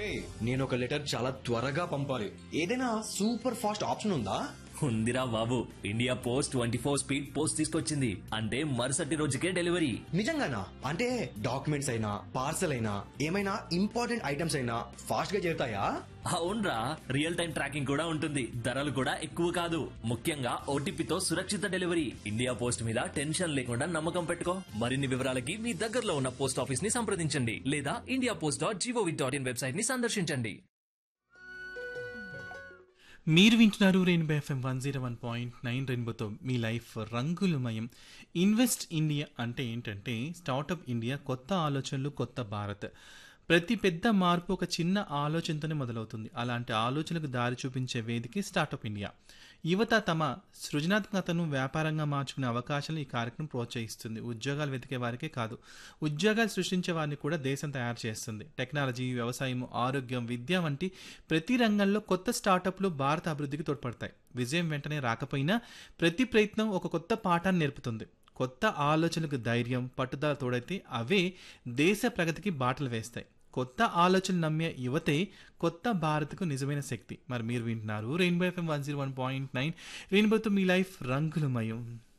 ఒరే నేను ఒక లెటర్ చాలా త్వరగా పంపాలి ఏదైనా సూపర్ ఫాస్ట్ ఆప్షన్ ఉందా ఉందిరా బాబు India post twenty four speed post తీసుకొచ్చింది అంటే మరుసటి రోజుకే డెలివరీ నిజంగానా అంటే డాక్యుమెంట్స్ అయినా పార్సల్ అయినా ఏమైనా ఇంపార్టెంట్ ఐటమ్స్ అయినా ఫాస్ట్ గా చేరుతాయా అవునరా రియల్ టైం ట్రాకింగ్ కూడా ఉంటుంది ధరలు కూడా ఎక్కువ కాదు ముఖ్యంగా ఓటీపీతో సురక్షిత డెలివరీ ఇండియా పోస్ట్ మీద టెన్షన్ లేకుండా నమ్మకం పెట్టుకో మరిన్ని వివరాలకి మీ దగ్గరలో ఉన్న పోస్ట్ ఆఫీస్ ని సంప్రదించండి లేదా India post dot gov dot in website ని సందర్శించండి మీరు వింటున్నారు rainbow FM one zero one point nine రెయిన్బోతో మీ లైఫ్ రంగులమయం ఇన్వెస్ట్ ఇండియా అంటే ఏంటంటే స్టార్టప్ ఇండియా కొత్త ఆలోచనలు కొత్త భారత్ ప్రతి పెద్ద మార్పు ఒక చిన్న ఆలోచనతోనే మొదలవుతుంది అలాంటి ఆలోచనలకు దారి చూపించే వేదిక స్టార్టప్ ఇండియా యువత తమ సృజనాత్మకతను వ్యాపారంగా మార్చుకునే అవకాశాలు ఈ కార్యక్రమం ప్రోత్సహిస్తుంది ఉద్యోగాలు వెతికే వారికే కాదు ఉద్యోగాలు సృష్టించే వారిని కూడా దేశం తయారు చేస్తుంది టెక్నాలజీ వ్యవసాయం ఆరోగ్యం విద్య వంటి ప్రతి రంగంలో కొత్త స్టార్టప్లు భారత అభివృద్ధికి తోడ్పడతాయి విజయం వెంటనే రాకపోయినా ప్రతి ప్రయత్నం ఒక కొత్త పాఠాన్ని నేర్పుతుంది కొత్త ఆలోచనలకు ధైర్యం పట్టుదల తోడైతే అవే దేశ ప్రగతికి బాటలు వేస్తాయి కొత్త ఆలోచనలు నమ్మే యువతే కొత్త భారత్కు నిజమైన శక్తి మరి మీరు వింటున్నారు rainbow FM one zero one point nine రెయిన్బోతో మీ లైఫ్ రంగులమయం